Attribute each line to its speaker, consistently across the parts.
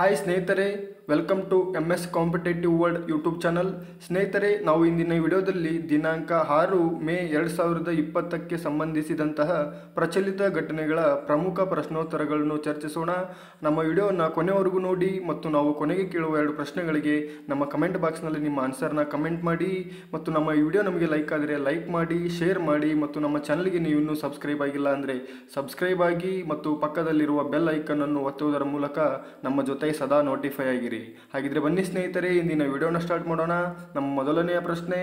Speaker 1: hi ಸ್ನೇಹಿತರೆ welcome to M S competitive world YouTube channel ಸ್ನೇಹಿತರೆ ನಾವು ಇಂದಿನ ವಿಡಿಯೋದಲ್ಲಿ ದಿನಾಂಕ ಆರು ಮೇ ಎರಡು ಸಾವಿರದ ಇಪ್ಪತ್ತಕ್ಕೆ ಸಂಬಂಧಿಸಿದಂತಹ ಪ್ರಚಲಿತ ಘಟನೆಗಳ ಪ್ರಮುಖ ಪ್ರಶ್ನೋತ್ತರಗಳನ್ನು ಚರ್ಚಿಸೋಣ ನಮ್ಮ ವಿಡಿಯೋನ ಕೊನೆವರೆಗೂ ನೋಡಿ ಮತ್ತು ನಾವು ಕೊನೆಗೆ ಕೇಳುವ ಎರಡು ಪ್ರಶ್ನೆಗಳಿಗೆ ನಮ್ಮ ಕಮೆಂಟ್ ಬಾಕ್ಸ್ನಲ್ಲಿ ನಿಮ್ಮ ಆನ್ಸರ್ನ ಕಮೆಂಟ್ ಮಾಡಿ ಮತ್ತು ನಮ್ಮ ಈ ವಿಡಿಯೋ ನಮಗೆ ಲೈಕ್ ಆದರೆ ಲೈಕ್ ಮಾಡಿ ಶೇರ್ ಮಾಡಿ ಮತ್ತು ನಮ್ಮ ಚಾನಲ್ಗೆ ನೀವು ಇನ್ನೂ ಸಬ್ಸ್ಕ್ರೈಬ್ ಆಗಿಲ್ಲ ಅಂದರೆ ಸಬ್ಸ್ಕ್ರೈಬ್ ಆಗಿ ಮತ್ತು ಪಕ್ಕದಲ್ಲಿರುವ ಬೆಲ್ ಐಕನ್ ಅನ್ನು ಒತ್ತುವುದರ ಮೂಲಕ ನಮ್ಮ ಜೊತೆ ಸದಾ ನೋಟಿಫೈ ಆಗಿರಿ ಹಾಗಿದ್ರೆ ಬನ್ನಿ ಸ್ನೇಹಿತರೆ ಇಂದಿನ ವಿಡಿಯೋನ ಸ್ಟಾರ್ಟ್ ಮಾಡೋಣ ನಮ್ಮ ಮೊದಲನೆಯ ಪ್ರಶ್ನೆ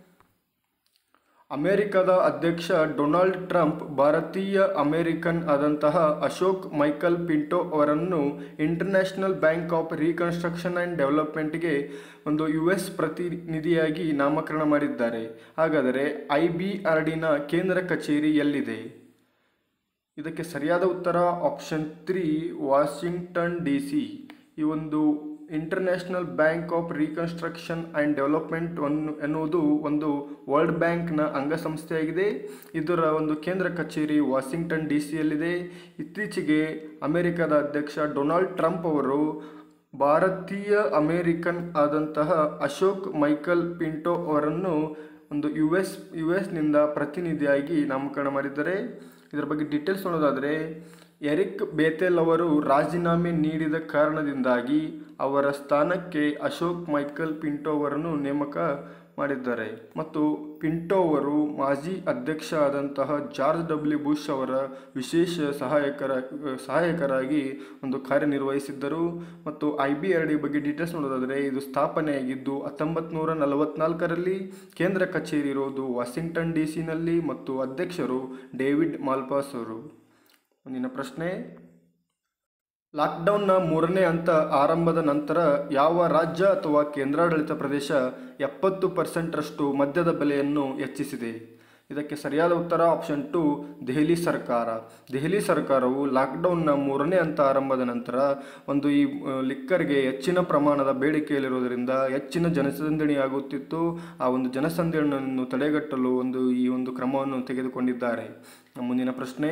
Speaker 1: ಅಮೆರಿಕದ ಅಧ್ಯಕ್ಷ ಡೊನಾಲ್ಡ್ ಟ್ರಂಪ್ ಭಾರತೀಯ ಅಮೆರಿಕನ್ ಆದಂತಹ ಅಶೋಕ್ ಮೈಕಲ್ ಪಿಂಟೋ ಅವರನ್ನು International Bank of Reconstruction and ಡೆವಲಪ್ಮೆಂಟ್ಗೆ ಒಂದು ಯು ಎಸ್ ಪ್ರತಿನಿಧಿಯಾಗಿ ನಾಮಕರಣ ಮಾಡಿದ್ದಾರೆ ಹಾಗಾದರೆ ಐ ಬಿ ಆರ್ ಡಿನ ಕೇಂದ್ರ ಕಚೇರಿ ಎಲ್ಲಿದೆ ಇದಕ್ಕೆ ಸರಿಯಾದ ಉತ್ತರ option three Washington D C ಈ ಒಂದು International Bank of Reconstruction and Development ಅನ್ನು ಎನ್ನುವುದು ಒಂದು ವರ್ಲ್ಡ್ ಬ್ಯಾಂಕ್ನ ಅಂಗಸಂಸ್ಥೆಯಾಗಿದೆ ಇದರ ಒಂದು ಕೇಂದ್ರ ಕಚೇರಿ ವಾಷಿಂಗ್ಟನ್ ಡಿ ಸಿಯಲ್ಲಿದೆ ಇತ್ತೀಚೆಗೆ ಅಮೆರಿಕದ ಅಧ್ಯಕ್ಷ ಡೊನಾಲ್ಡ್ ಟ್ರಂಪ್ ಅವರು ಭಾರತೀಯ ಅಮೇರಿಕನ್ ಆದಂತಹ ಅಶೋಕ್ ಮೈಕಲ್ ಪಿಂಟೋ ಅವರನ್ನು ಒಂದು ಯು ಎಸ್ ಯು ಎಸ್ನಿಂದ ಪ್ರತಿನಿಧಿಯಾಗಿ ನಾಮಕರಣ ಮಾಡಿದ್ದಾರೆ ಇದರ ಬಗ್ಗೆ ಡೀಟೇಲ್ಸ್ ನೋಡೋದಾದರೆ ಎರಿಕ್ ಬೇತೆಲ್ ಅವರು ರಾಜೀನಾಮೆ ನೀಡಿದ ಕಾರಣದಿಂದಾಗಿ ಅವರ ಸ್ಥಾನಕ್ಕೆ ಅಶೋಕ್ ಮೈಕಲ್ ಪಿಂಟೋ ಅವರನ್ನು ನೇಮಕ ಮಾಡಿದ್ದಾರೆ ಮತ್ತು ಪಿಂಟೋ ಅವರು ಮಾಜಿ ಅಧ್ಯಕ್ಷ ಆದಂತಹ ಜಾರ್ಜ್ ಡಬ್ಲ್ಯೂ ಬುಷ್ ಅವರ ವಿಶೇಷ ಸಹಾಯಕರ ಸಹಾಯಕರಾಗಿ ಒಂದು ಕಾರ್ಯನಿರ್ವಹಿಸಿದ್ದರು ಮತ್ತು ಐ ಬಿ ಆರ್ ಡಿ ಬಗ್ಗೆ ಡೀಟೇಲ್ಸ್ ನೋಡೋದಾದರೆ ಇದು ಸ್ಥಾಪನೆಯಾಗಿದ್ದು ಹತ್ತೊಂಬತ್ತು ನೂರ ನಲವತ್ನಾಲ್ಕರಲ್ಲಿ ಕೇಂದ್ರ ಕಚೇರಿ ಇರೋದು ವಾಷಿಂಗ್ಟನ್ ಡಿ ಸಿನಲ್ಲಿ ಮತ್ತು ಅಧ್ಯಕ್ಷರು ಡೇವಿಡ್ ಮಾಲ್ಪಾಸ್ ಅವರು ಮುಂದಿನ ಪ್ರಶ್ನೆ ಲಾಕ್ಡೌನ್ನ ಮೂರನೇ ಹಂತ ಆರಂಭದ ನಂತರ ಯಾವ ರಾಜ್ಯ ಅಥವಾ ಕೇಂದ್ರಾಡಳಿತ ಪ್ರದೇಶ ಎಪ್ಪತ್ತು ಪರ್ಸೆಂಟ್ರಷ್ಟು ಮದ್ಯದ ಬೆಲೆಯನ್ನು ಹೆಚ್ಚಿಸಿದೆ ಇದಕ್ಕೆ ಸರಿಯಾದ ಉತ್ತರ ಆಪ್ಷನ್ ಟು ದೆಹಲಿ ಸರ್ಕಾರ ದೆಹಲಿ ಸರ್ಕಾರವು ಲಾಕ್ಡೌನ್ನ ಮೂರನೇ ಹಂತ ಆರಂಭದ ನಂತರ ಒಂದು ಈ ಆ, ಲಿಕ್ಕರ್ಗೆ ಹೆಚ್ಚಿನ ಪ್ರಮಾಣದ ಬೇಡಿಕೆಯಲ್ಲಿರುವುದರಿಂದ ಹೆಚ್ಚಿನ ಜನಸಂದಣಿಯಾಗುತ್ತಿತ್ತು ಆ ಒಂದು ಜನಸಂದಣಿಯನ್ನು ತಡೆಗಟ್ಟಲು ಒಂದು ಈ ಒಂದು ಕ್ರಮವನ್ನು ತೆಗೆದುಕೊಂಡಿದ್ದಾರೆ ಮುಂದಿನ ಪ್ರಶ್ನೆ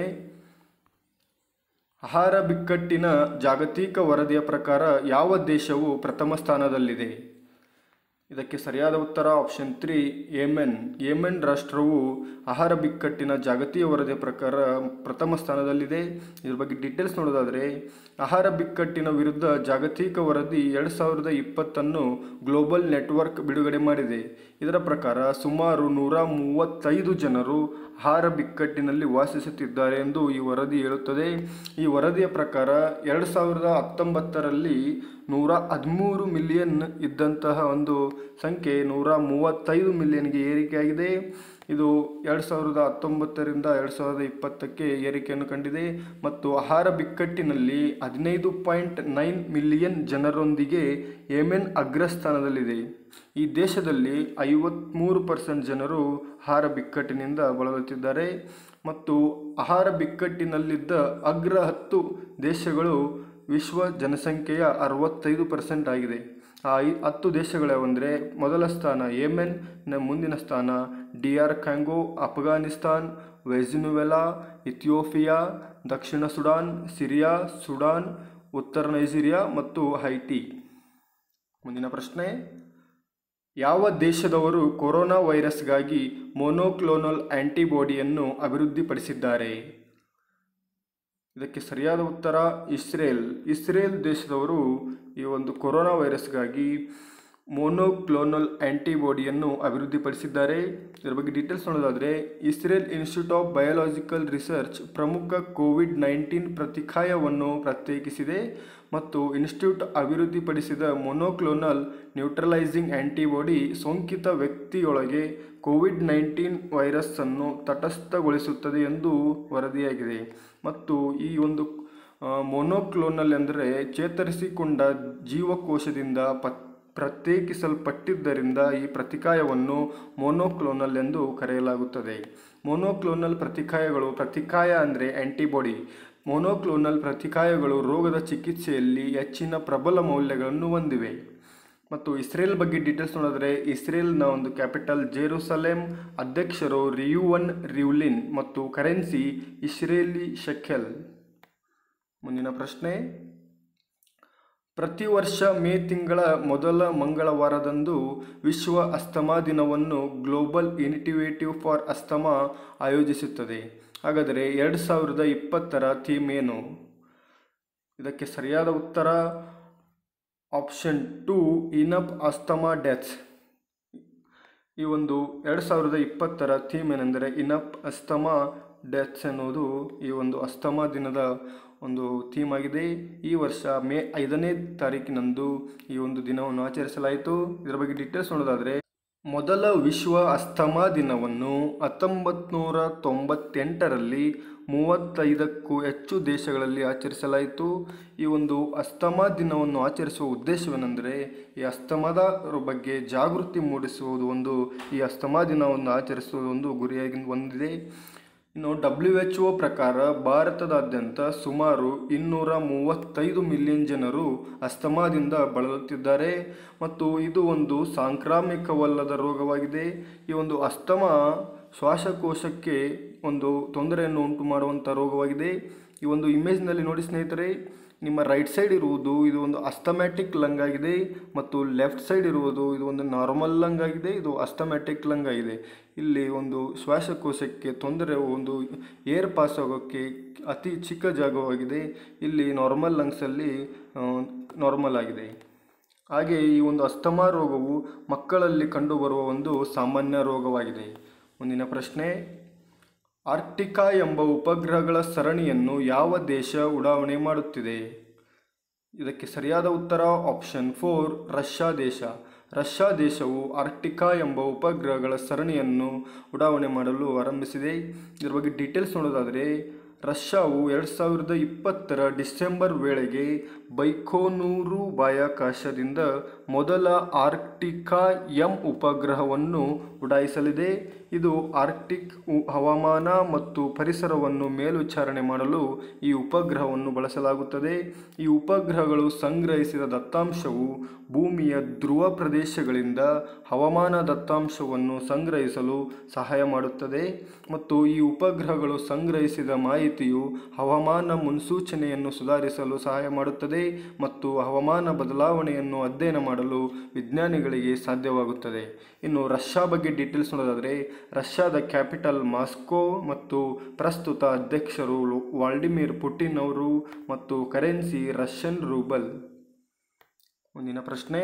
Speaker 1: ಆಹಾರ ಬಿಕ್ಕಟ್ಟಿನ ಜಾಗತಿಕ ವರದಿಯ ಪ್ರಕಾರ ಯಾವ ದೇಶವು ಪ್ರಥಮ ಸ್ಥಾನದಲ್ಲಿದೆ ಇದಕ್ಕೆ ಸರಿಯಾದ ಉತ್ತರ ಆಪ್ಷನ್ ತ್ರೀ ಯೆಮೆನ್ ಯೆಮೆನ್ ರಾಷ್ಟ್ರವು ಆಹಾರ ಬಿಕ್ಕಟ್ಟಿನ ಜಾಗತಿಕ ವರದಿಯ ಪ್ರಕಾರ ಪ್ರಥಮ ಸ್ಥಾನದಲ್ಲಿದೆ ಇದ್ರ ಬಗ್ಗೆ ಡೀಟೇಲ್ಸ್ ನೋಡೋದಾದರೆ ಆಹಾರ ಬಿಕ್ಕಟ್ಟಿನ ವಿರುದ್ಧ ಜಾಗತಿಕ ವರದಿ ಎರಡು ಸಾವಿರದ ಇಪ್ಪತ್ತನ್ನು ಗ್ಲೋಬಲ್ ನೆಟ್ವರ್ಕ್ ಬಿಡುಗಡೆ ಮಾಡಿದೆ ಇದರ ಪ್ರಕಾರ ಸುಮಾರು ನೂರ ಮೂವತ್ತೈದು ಜನರು ಆಹಾರ ಬಿಕ್ಕಟ್ಟಿನಲ್ಲಿ ವಾಸಿಸುತ್ತಿದ್ದಾರೆ ಎಂದು ಈ ವರದಿ ಹೇಳುತ್ತದೆ ಈ ವರದಿಯ ಪ್ರಕಾರ ಎರಡು ಸಾವಿರದ ಹತ್ತೊಂಬತ್ತರಲ್ಲಿ ನೂರ ಹದಿಮೂರು ಮಿಲಿಯನ್ ಇದ್ದಂತಹ ಒಂದು ಸಂಖ್ಯೆ ನೂರ ಮೂವತ್ತೈದು ಮಿಲಿಯನ್ಗೆ ಏರಿಕೆಯಾಗಿದೆ ಇದು ಎರಡು ಸಾವಿರದ ಹತ್ತೊಂಬತ್ತರಿಂದ ಎರಡು ಸಾವಿರದ ಇಪ್ಪತ್ತಕ್ಕೆ ಏರಿಕೆಯನ್ನು ಕಂಡಿದೆ ಮತ್ತು ಆಹಾರ ಬಿಕ್ಕಟ್ಟಿನಲ್ಲಿ ಹದಿನೈದು ಪಾಯಿಂಟ್ ನೈನ್ ಮಿಲಿಯನ್ ಜನರೊಂದಿಗೆ ಯೆಮೆನ್ ಅಗ್ರಸ್ಥಾನದಲ್ಲಿದೆ ಈ ದೇಶದಲ್ಲಿ ಐವತ್ತ್ಮೂರು ಪರ್ಸೆಂಟ್ ಜನರು ಆಹಾರ ಬಿಕ್ಕಟ್ಟಿನಿಂದ ಬಳಲುತ್ತಿದ್ದಾರೆ ಮತ್ತು ಆಹಾರ ಬಿಕ್ಕಟ್ಟಿನಲ್ಲಿದ್ದ ಅಗ್ರ ಹತ್ತು ದೇಶಗಳು ವಿಶ್ವ ಜನಸಂಖ್ಯೆಯ ಅರವತ್ತೈದು ಪರ್ಸೆಂಟ್ ಆಗಿದೆ ಆ ಐ ಹತ್ತು ದೇಶಗಳ್ಯಾವಂದರೆ ಮೊದಲ ಸ್ಥಾನ ಯೆಮೆನ್ ನ ಮುಂದಿನ ಸ್ಥಾನ ಡಿ ಆರ್ ಕ್ಯಾಂಗೋ ಅಫ್ಘಾನಿಸ್ತಾನ್ ವೆಜಿನುವೆಲಾ ಇಥಿಯೋಪಿಯಾ ದಕ್ಷಿಣ ಸುಡಾನ್ ಸಿರಿಯಾ ಸುಡಾನ್ ಉತ್ತರ ನೈಜೀರಿಯಾ ಮತ್ತು ಹೈಟಿ ಮುಂದಿನ ಪ್ರಶ್ನೆ ಯಾವ ದೇಶದವರು ಕೊರೋನಾ ವೈರಸ್ಗಾಗಿ ಮೊನೋಕ್ಲೋನಲ್ ಆಂಟಿಬಾಡಿಯನ್ನು ಅಭಿವೃದ್ಧಿಪಡಿಸಿದ್ದಾರೆ ಇದಕ್ಕೆ ಸರಿಯಾದ ಉತ್ತರ ಇಸ್ರೇಲ್ ಇಸ್ರೇಲ್ ದೇಶದವರು ಈ ಒಂದು ಕೊರೋನಾ ವೈರಸ್ಗಾಗಿ ಮೋನೋಕ್ಲೋನಲ್ ಆಂಟಿಬಾಡಿಯನ್ನು ಅಭಿವೃದ್ಧಿಪಡಿಸಿದ್ದಾರೆ ಇದರ ಬಗ್ಗೆ ಡೀಟೇಲ್ಸ್ ನೋಡೋದಾದರೆ Israel Institute of Biological Research ಪ್ರಮುಖ ಕೋವಿಡ್ ನೈನ್ಟೀನ್ ಪ್ರತಿಕಾಯವನ್ನು ಪ್ರತ್ಯೇಕಿಸಿದೆ ಮತ್ತು ಇನ್ಸ್ಟಿಟ್ಯೂಟ್ ಅಭಿವೃದ್ಧಿಪಡಿಸಿದ ಮೊನೋಕ್ಲೋನಲ್ ನ್ಯೂಟ್ರಲೈಸಿಂಗ್ ಆಂಟಿಬಾಡಿ ಸೋಂಕಿತ ವ್ಯಕ್ತಿಯೊಳಗೆ ಕೋವಿಡ್ ನೈನ್ಟೀನ್ ವೈರಸ್ಸನ್ನು ತಟಸ್ಥಗೊಳಿಸುತ್ತದೆ ಎಂದು ವರದಿಯಾಗಿದೆ ಮತ್ತು ಈ ಒಂದು ಮೊನೋಕ್ಲೋನಲ್ ಎಂದರೆ ಚೇತರಿಸಿಕೊಂಡ ಜೀವಕೋಶದಿಂದ ಪ ಪ್ರತ್ಯೇಕಿಸಲ್ಪಟ್ಟಿದ್ದರಿಂದ ಈ ಪ್ರತಿಕಾಯವನ್ನು ಮೊನೋಕ್ಲೋನಲ್ ಎಂದು ಕರೆಯಲಾಗುತ್ತದೆ ಮೊನೋಕ್ಲೋನಲ್ ಪ್ರತಿಕಾಯಗಳು ಪ್ರತಿಕಾಯ ಅಂದರೆ ಆಂಟಿಬಾಡಿ ಮೊನೋಕ್ಲೋನಲ್ ಪ್ರತಿಕಾಯಗಳು ರೋಗದ ಚಿಕಿತ್ಸೆಯಲ್ಲಿ ಹೆಚ್ಚಿನ ಪ್ರಬಲ ಮೌಲ್ಯಗಳನ್ನು ಹೊಂದಿವೆ ಮತ್ತು ಇಸ್ರೇಲ್ ಬಗ್ಗೆ ಡೀಟೇಲ್ಸ್ ನೋಡಿದ್ರೆ ಇಸ್ರೇಲ್ನ ಒಂದು ಕ್ಯಾಪಿಟಲ್ ಜೆರೂಸಲೇಮ್ ಅಧ್ಯಕ್ಷರು ರಿಯುವನ್ ರಿವ್ಲಿನ್ ಮತ್ತು ಕರೆನ್ಸಿ ಇಸ್ರೇಲಿ ಶೆಕೆಲ್ ಮುಂದಿನ ಪ್ರಶ್ನೆ ಪ್ರತಿ ವರ್ಷ ಮೇ ತಿಂಗಳ ಮೊದಲ ಮಂಗಳವಾರದಂದು ವಿಶ್ವ ಅಸ್ತಮಾ ದಿನವನ್ನು ಗ್ಲೋಬಲ್ ಇನಿಟಿವೇಟಿವ್ ಫಾರ್ ಅಸ್ತಮಾ ಆಯೋಜಿಸುತ್ತದೆ ಹಾಗಾದರೆ ಎರಡು ಸಾವಿರದ ಇಪ್ಪತ್ತರ ಥೀಮ್ ಏನು ಇದಕ್ಕೆ ಸರಿಯಾದ ಉತ್ತರ option two enough asthma deaths ಈ ಒಂದು ಎರಡು ಸಾವಿರದ ಇಪ್ಪತ್ತರ ಥೀಮ್ ಏನೆಂದರೆ ಇನಪ್ ಅಸ್ತಮಾ ಡೆತ್ಸ್ ಎನ್ನುವುದು ಈ ಒಂದು ಅಸ್ತಮಾ ದಿನದ ಒಂದು ಥೀಮ್ ಆಗಿದೆ ಈ ವರ್ಷ ಮೇ ಐದನೇ ತಾರೀಕಿನಂದು ಈ ಒಂದು ದಿನವನ್ನು ಆಚರಿಸಲಾಯಿತು ಇದರ ಬಗ್ಗೆ ಡೀಟೇಲ್ಸ್ ನೋಡೋದಾದರೆ ಮೊದಲ ವಿಶ್ವ ಅಸ್ತಮಾ ದಿನವನ್ನು ಹತ್ತೊಂಬತ್ತು ನೂರ ತೊಂಬತ್ತೆಂಟರಲ್ಲಿ ಮೂವತ್ತೈದಕ್ಕೂ ಹೆಚ್ಚು ದೇಶಗಳಲ್ಲಿ ಆಚರಿಸಲಾಯಿತು ಈ ಒಂದು ಅಸ್ತಮಾ ದಿನವನ್ನು ಆಚರಿಸುವ ಉದ್ದೇಶವೇನೆಂದರೆ ಈ ಅಸ್ತಮಾದ ಬಗ್ಗೆ ಜಾಗೃತಿ ಮೂಡಿಸುವುದು ಒಂದು ಈ ಅಸ್ತಮಾ ದಿನವನ್ನು ಆಚರಿಸುವುದು ಒಂದು ಗುರಿಯಾಗಿ ಹೊಂದಿದೆ ಇನ್ನು ಡಬ್ಲ್ಯೂ ಎಚ್ ಒ ಪ್ರಕಾರ ಭಾರತದಾದ್ಯಂತ ಸುಮಾರು ಇನ್ನೂರ ಮೂವತ್ತೈದು ಮಿಲಿಯನ್ ಜನರು ಅಸ್ತಮಾದಿಂದ ಬಳಲುತ್ತಿದ್ದಾರೆ ಮತ್ತು ಇದು ಒಂದು ಸಾಂಕ್ರಾಮಿಕವಲ್ಲದ ರೋಗವಾಗಿದೆ ಈ ಒಂದು ಅಸ್ತಮಾ ಶ್ವಾಸಕೋಶಕ್ಕೆ ಒಂದು ತೊಂದರೆಯನ್ನು ಉಂಟು ಮಾಡುವಂಥ ರೋಗವಾಗಿದೆ ಈ ಒಂದು ಇಮೇಜ್ನಲ್ಲಿ ನೋಡಿ ಸ್ನೇಹಿತರೆ ನಿಮ್ಮ ರೈಟ್ ಸೈಡ್ ಇರುವುದು ಇದು ಒಂದು ಅಸ್ತಮ್ಯಾಟಿಕ್ ಲಂಗ್ ಆಗಿದೆ ಮತ್ತು ಲೆಫ್ಟ್ ಸೈಡ್ ಇರುವುದು ಇದು ಒಂದು ನಾರ್ಮಲ್ ಲಂಗ್ ಆಗಿದೆ ಇದು ಅಸ್ತಮ್ಯಾಟಿಕ್ ಲಂಗ್ ಆಗಿದೆ ಇಲ್ಲಿ ಒಂದು ಶ್ವಾಸಕೋಶಕ್ಕೆ ತೊಂದರೆ ಒಂದು ಏರ್ ಪಾಸ್ ಆಗೋಕ್ಕೆ ಅತಿ ಚಿಕ್ಕ ಜಾಗವಾಗಿದೆ ಇಲ್ಲಿ ನಾರ್ಮಲ್ ಲಂಗ್ಸಲ್ಲಿ ನಾರ್ಮಲ್ ಆಗಿದೆ ಹಾಗೆ ಈ ಒಂದು ಅಸ್ತಮಾ ರೋಗವು ಮಕ್ಕಳಲ್ಲಿ ಕಂಡುಬರುವ ಒಂದು ಸಾಮಾನ್ಯ ರೋಗವಾಗಿದೆ ಮುಂದಿನ ಪ್ರಶ್ನೆ ಆರ್ಟಿಕಾ ಎಂಬ ಉಪಗ್ರಹಗಳ ಸರಣಿಯನ್ನು ಯಾವ ದೇಶ ಉಡಾವಣೆ ಮಾಡುತ್ತಿದೆ ಇದಕ್ಕೆ ಸರಿಯಾದ ಉತ್ತರ ಆಪ್ಷನ್ ಫೋರ್ ರಷ್ಯಾ ದೇಶ ರಷ್ಯಾ ದೇಶವು ಆರ್ಟಿಕಾ ಎಂಬ ಉಪಗ್ರಹಗಳ ಸರಣಿಯನ್ನು ಉಡಾವಣೆ ಮಾಡಲು ಆರಂಭಿಸಿದೆ ಇದರ ಬಗ್ಗೆ ಡೀಟೇಲ್ಸ್ ನೋಡೋದಾದರೆ ರಷ್ಯಾವು ಎರಡು ಸಾವಿರದ ಇಪ್ಪತ್ತರ ಡಿಸೆಂಬರ್ ವೇಳೆಗೆ ಬೈಕೋನೂರು ಬಾಹ್ಯಾಕಾಶದಿಂದ ಮೊದಲ ಆರ್ಕ್ಟಿಕಾ ಎಂ ಉಪಗ್ರಹವನ್ನು ಉಡಾಯಿಸಲಿದೆ ಇದು ಆರ್ಕ್ಟಿಕ್ ಉ- ಹವಾಮಾನ ಮತ್ತು ಪರಿಸರವನ್ನು ಮೇಲ್ವಿಚಾರಣೆ ಮಾಡಲು ಈ ಉಪಗ್ರಹವನ್ನು ಬಳಸಲಾಗುತ್ತದೆ ಈ ಉಪಗ್ರಹಗಳು ಸಂಗ್ರಹಿಸಿದ ದತ್ತಾಂಶವು ಭೂಮಿಯ ಧ್ರುವ ಪ್ರದೇಶಗಳಿಂದ ಹವಾಮಾನ ದತ್ತಾಂಶವನ್ನು ಸಂಗ್ರಹಿಸಲು ಸಹಾಯ ಮಾಡುತ್ತದೆ ಮತ್ತು ಈ ಉಪಗ್ರಹಗಳು ಸಂಗ್ರಹಿಸಿದ ಮಾಹಿತಿಯು ಹವಾಮಾನ ಮುನ್ಸೂಚನೆಯನ್ನು ಸುಧಾರಿಸಲು ಸಹಾಯ ಮಾಡುತ್ತದೆ ಮತ್ತು ಹವಾಮಾನ ಬದಲಾವಣೆಯನ್ನು ಅಧ್ಯಯನ ಮಾಡಲು ವಿಜ್ಞಾನಿಗಳಿಗೆ ಸಾಧ್ಯವಾಗುತ್ತದೆ ಇನ್ನು ರಷ್ಯಾ ಬಗ್ಗೆ ಡೀಟೇಲ್ಸ್ ನೋಡೋದಾದರೆ ರಷ್ಯಾದ ಕ್ಯಾಪಿಟಲ್ ಮಾಸ್ಕೋ ಮತ್ತು ಪ್ರಸ್ತುತ ಅಧ್ಯಕ್ಷರು ವಾಲ್ಡಿಮಿರ್ ಪುಟಿನ್ ಅವರು ಮತ್ತು ಕರೆನ್ಸಿ ರಷ್ಯನ್ ರೂಬಲ್ ಮುಂದಿನ ಪ್ರಶ್ನೆ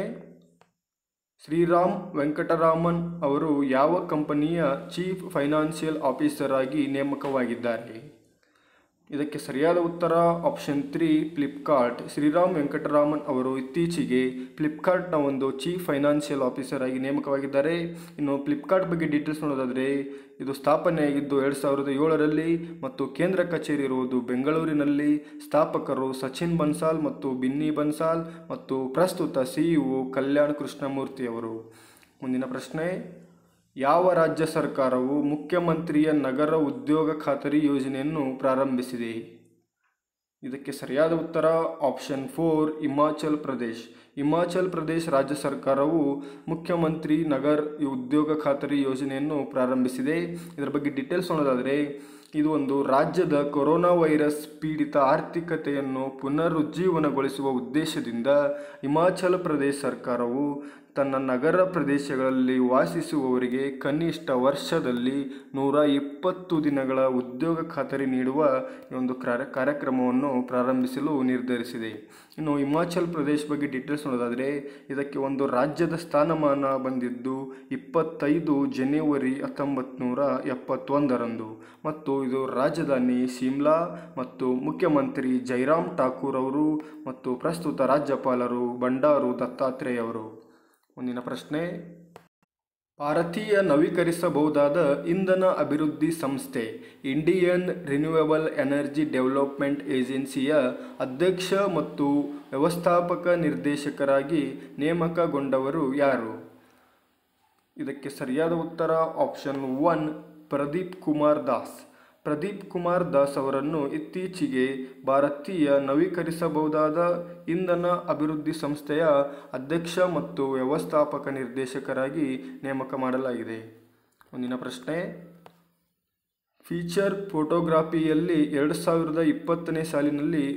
Speaker 1: ಶ್ರೀರಾಮ್ ವೆಂಕಟರಾಮನ್ ಅವರು ಯಾವ ಕಂಪನಿಯ ಚೀಫ್ ಫೈನಾನ್ಷಿಯಲ್ ಆಫೀಸರ್ ಆಗಿ ನೇಮಕವಾಗಿದ್ದಾರೆ ಇದಕ್ಕೆ ಸರಿಯಾದ ಉತ್ತರ ಆಪ್ಷನ್ ತ್ರೀ ಫ್ಲಿಪ್ಕಾರ್ಟ್ ಶ್ರೀರಾಮ್ ವೆಂಕಟರಾಮನ್ ಅವರು ಇತ್ತೀಚೆಗೆ ಫ್ಲಿಪ್ಕಾರ್ಟ್ನ ಒಂದು ಚೀಫ್ ಫೈನಾನ್ಷಿಯಲ್ ಆಫೀಸರ್ ಆಗಿ ನೇಮಕವಾಗಿದ್ದಾರೆ ಇನ್ನು ಫ್ಲಿಪ್ಕಾರ್ಟ್ ಬಗ್ಗೆ ಡೀಟೇಲ್ಸ್ ನೋಡೋದಾದರೆ ಇದು ಸ್ಥಾಪನೆಯಾಗಿದ್ದು ಎರಡು ಸಾವಿರದ ಏಳರಲ್ಲಿ ಮತ್ತು ಕೇಂದ್ರ ಕಚೇರಿ ಇರುವುದು ಬೆಂಗಳೂರಿನಲ್ಲಿ ಸ್ಥಾಪಕರು ಸಚಿನ್ ಬನ್ಸಾಲ್ ಮತ್ತು ಬಿನ್ನಿ ಬನ್ಸಾಲ್ ಮತ್ತು ಪ್ರಸ್ತುತ ಸಿಇಒ ಕಲ್ಯಾಣ್ ಕೃಷ್ಣಮೂರ್ತಿ ಅವರು ಮುಂದಿನ ಪ್ರಶ್ನೆ ಯಾವ ರಾಜ್ಯ ಸರ್ಕಾರವು ಮುಖ್ಯಮಂತ್ರಿಯ ನಗರ ಉದ್ಯೋಗ ಖಾತರಿ ಯೋಜನೆಯನ್ನು ಪ್ರಾರಂಭಿಸಿದೆ ಇದಕ್ಕೆ ಸರಿಯಾದ ಉತ್ತರ ಆಪ್ಷನ್ ಫೋರ್ ಹಿಮಾಚಲ್ ಪ್ರದೇಶ್ ಹಿಮಾಚಲ್ ಪ್ರದೇಶ್ ರಾಜ್ಯ ಸರ್ಕಾರವು ಮುಖ್ಯಮಂತ್ರಿ ನಗರ್ ಉದ್ಯೋಗ ಖಾತರಿ ಯೋಜನೆಯನ್ನು ಪ್ರಾರಂಭಿಸಿದೆ ಇದರ ಬಗ್ಗೆ ಡೀಟೇಲ್ಸ್ ನೋಡೋದಾದರೆ ಇದು ಒಂದು ರಾಜ್ಯದ ಕೊರೋನಾ ವೈರಸ್ ಪೀಡಿತ ಆರ್ಥಿಕತೆಯನ್ನು ಪುನರುಜ್ಜೀವನಗೊಳಿಸುವ ಉದ್ದೇಶದಿಂದ ಹಿಮಾಚಲ ಪ್ರದೇಶ ಸರ್ಕಾರವು ತನ್ನ ನಗರ ಪ್ರದೇಶಗಳಲ್ಲಿ ವಾಸಿಸುವವರಿಗೆ ಕನಿಷ್ಠ ವರ್ಷದಲ್ಲಿ ನೂರ ಇಪ್ಪತ್ತು ದಿನಗಳ ಉದ್ಯೋಗ ಖಾತರಿ ನೀಡುವ ಈ ಒಂದು ಕಾರ್ಯ ಕಾರ್ಯಕ್ರಮವನ್ನು ಪ್ರಾರಂಭಿಸಲು ನಿರ್ಧರಿಸಿದೆ ಇನ್ನು ಹಿಮಾಚಲ್ ಪ್ರದೇಶ್ ಬಗ್ಗೆ ಡೀಟೇಲ್ಸ್ ನೋಡೋದಾದರೆ ಇದಕ್ಕೆ ಒಂದು ರಾಜ್ಯದ ಸ್ಥಾನಮಾನ ಬಂದಿದ್ದು ಇಪ್ಪತ್ತೈದು ಜನವರಿ ಹತ್ತೊಂಬತ್ತು ನೂರ ಎಪ್ಪತ್ತೊಂದರಂದು ಮತ್ತು ಇದು ರಾಜಧಾನಿ ಶಿಮ್ಲಾ ಮತ್ತು ಮುಖ್ಯಮಂತ್ರಿ ಜೈರಾಮ್ ಠಾಕೂರ್ ಅವರು ಮತ್ತು ಪ್ರಸ್ತುತ ರಾಜ್ಯಪಾಲರು ಬಂಡಾರು ದತ್ತಾತ್ರೇಯ ಅವರು ಮುಂದಿನ ಪ್ರಶ್ನೆ ಭಾರತೀಯ ನವೀಕರಿಸಬಹುದಾದ ಇಂಧನ ಅಭಿವೃದ್ಧಿ ಸಂಸ್ಥೆ ಇಂಡಿಯನ್ ರಿನ್ಯೂಯಬಲ್ ಎನರ್ಜಿ ಡೆವಲಪ್ಮೆಂಟ್ ಏಜೆನ್ಸಿಯ ಅಧ್ಯಕ್ಷ ಮತ್ತು ವ್ಯವಸ್ಥಾಪಕ ನಿರ್ದೇಶಕರಾಗಿ ನೇಮಕಗೊಂಡವರು ಯಾರು ಇದಕ್ಕೆ ಸರಿಯಾದ ಉತ್ತರ ಆಪ್ಷನ್ ಒನ್ ಪ್ರದೀಪ್ ಕುಮಾರ್ ದಾಸ್ ಪ್ರದೀಪ್ ಕುಮಾರ್ ದಾಸ್ ಅವರನ್ನು ಇತ್ತೀಚೆಗೆ ಭಾರತೀಯ ನವೀಕರಿಸಬಹುದಾದ ಇಂಧನ ಅಭಿವೃದ್ಧಿ ಸಂಸ್ಥೆಯ ಅಧ್ಯಕ್ಷ ಮತ್ತು ವ್ಯವಸ್ಥಾಪಕ ನಿರ್ದೇಶಕರಾಗಿ ನೇಮಕ ಮಾಡಲಾಗಿದೆ ಮುಂದಿನ ಪ್ರಶ್ನೆ ಫೀಚರ್ ಫೋಟೋಗ್ರಫಿಯಲ್ಲಿ ಎರಡು ಸಾವಿರದ ಇಪ್ಪತ್ತನೇ ಸಾಲಿನಲ್ಲಿ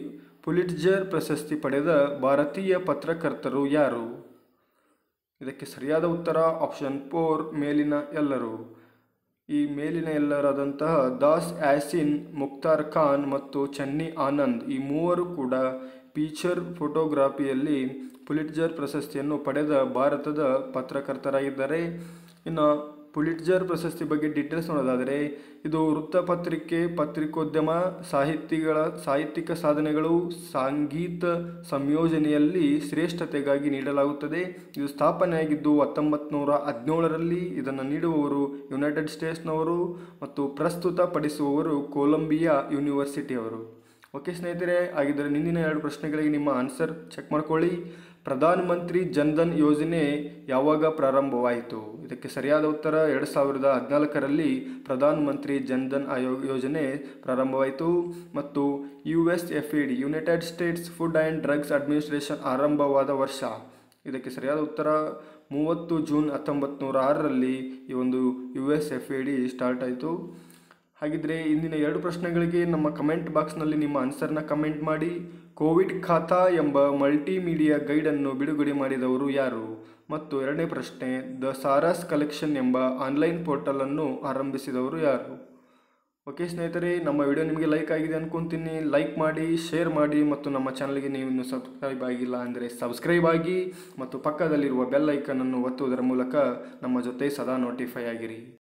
Speaker 1: ಪುಲಿಟ್ಜರ್ ಪ್ರಶಸ್ತಿ ಪಡೆದ ಭಾರತೀಯ ಪತ್ರಕರ್ತರು ಯಾರು ಇದಕ್ಕೆ ಸರಿಯಾದ ಉತ್ತರ ಆಪ್ಷನ್ ಫೋರ್ ಮೇಲಿನ ಎಲ್ಲರೂ ಈ ಮೇಲಿನ ಎಲ್ಲರಾದಂತಹ ದಾಸ್ ಆಸಿನ್ ಮುಕ್ತಾರ್ ಖಾನ್ ಮತ್ತು ಚನ್ನಿ ಆನಂದ್ ಈ ಮೂವರು ಕೂಡ ಫೀಚರ್ ಫೋಟೋಗ್ರಫಿಯಲ್ಲಿ ಪುಲಿಟ್ಜರ್ ಪ್ರಶಸ್ತಿಯನ್ನು ಪಡೆದ ಭಾರತದ ಪತ್ರಕರ್ತರಾಗಿದ್ದಾರೆ ಇನ್ನು ಪುಲಿಟ್ಜರ್ ಪ್ರಶಸ್ತಿ ಬಗ್ಗೆ ಡೀಟೇಲ್ಸ್ ನೋಡೋದಾದರೆ ಇದು ವೃತ್ತಪತ್ರಿಕೆ ಪತ್ರಿಕೋದ್ಯಮ ಸಾಹಿತಿಗಳ ಸಾಹಿತ್ಯಿಕ ಸಾಧನೆಗಳು ಸಂಗೀತ ಸಂಯೋಜನೆಯಲ್ಲಿ ಶ್ರೇಷ್ಠತೆಗಾಗಿ ನೀಡಲಾಗುತ್ತದೆ ಇದು ಸ್ಥಾಪನೆಯಾಗಿದ್ದು ಹತ್ತೊಂಬತ್ತು ನೂರ ಹದಿನೇಳರಲ್ಲಿ ಇದನ್ನು ನೀಡುವವರು ಯುನೈಟೆಡ್ ಸ್ಟೇಟ್ಸ್ನವರು ಮತ್ತು ಪ್ರಸ್ತುತ ಪಡಿಸುವವರು ಕೊಲಂಬಿಯಾ ಯೂನಿವರ್ಸಿಟಿಯವರು ಓಕೆ ಸ್ನೇಹಿತರೆ ಹಾಗಿದ್ದರೆ ನಿಂದಿನ ಎರಡು ಪ್ರಶ್ನೆಗಳಿಗೆ ನಿಮ್ಮ ಆನ್ಸರ್ ಚೆಕ್ ಮಾಡ್ಕೊಳ್ಳಿ ಪ್ರಧಾನ ಮಂತ್ರಿ ಜನ್ಧನ್ ಯೋಜನೆ ಯಾವಾಗ ಪ್ರಾರಂಭವಾಯಿತು ಇದಕ್ಕೆ ಸರಿಯಾದ ಉತ್ತರ ಎರಡು ಸಾವಿರದ ಹದಿನಾಲ್ಕರಲ್ಲಿ ಪ್ರಧಾನ ಮಂತ್ರಿ ಜನ್ಧನ್ ಆಯೋಗ ಯೋಜನೆ ಪ್ರಾರಂಭವಾಯಿತು ಮತ್ತು U S F E D United States Food and Drugs Administration ಆರಂಭವಾದ ವರ್ಷ ಇದಕ್ಕೆ ಸರಿಯಾದ ಉತ್ತರ ಮೂವತ್ತು ಜೂನ್ ಹತ್ತೊಂಬತ್ತು ನೂರ ಆರರಲ್ಲಿ ಈ ಒಂದು U S F E D start ಆಯಿತು ಹಾಗಿದ್ರೆ ಇಂದಿನ ಎರಡು ಪ್ರಶ್ನೆಗಳಿಗೆ ನಮ್ಮ ಕಮೆಂಟ್ ಬಾಕ್ಸ್ನಲ್ಲಿ ನಿಮ್ಮ ಆನ್ಸರ್ನ ಕಮೆಂಟ್ ಮಾಡಿ ಕೋವಿಡ್ ಖಾತಾ ಎಂಬ ಮಲ್ಟಿಮೀಡಿಯಾ ಗೈಡನ್ನು ಬಿಡುಗಡೆ ಮಾಡಿದವರು ಯಾರು ಮತ್ತು ಎರಡನೇ ಪ್ರಶ್ನೆ ದ ಸಾರಸ್ ಕಲೆಕ್ಷನ್ ಎಂಬ ಆನ್ಲೈನ್ ಪೋರ್ಟಲನ್ನು ಆರಂಭಿಸಿದವರು ಯಾರು ಓಕೆ ಸ್ನೇಹಿತರೆ ನಮ್ಮ ವಿಡಿಯೋ ನಿಮಗೆ ಲೈಕ್ ಆಗಿದೆ ಅನ್ಕೊಂತೀನಿ ಲೈಕ್ ಮಾಡಿ ಶೇರ್ ಮಾಡಿ ಮತ್ತು ನಮ್ಮ ಚಾನಲ್ಗೆ ನೀವು ಇನ್ನೂ ಸಬ್ಸ್ಕ್ರೈಬ್ ಆಗಿಲ್ಲ ಅಂದರೆ ಸಬ್ಸ್ಕ್ರೈಬ್ ಆಗಿ ಮತ್ತು ಪಕ್ಕದಲ್ಲಿರುವ ಬೆಲ್ ಐಕನನ್ನು ಒತ್ತುವುದರ ಮೂಲಕ ನಮ್ಮ ಜೊತೆ ಸದಾ ನೋಟಿಫೈ ಆಗಿರಿ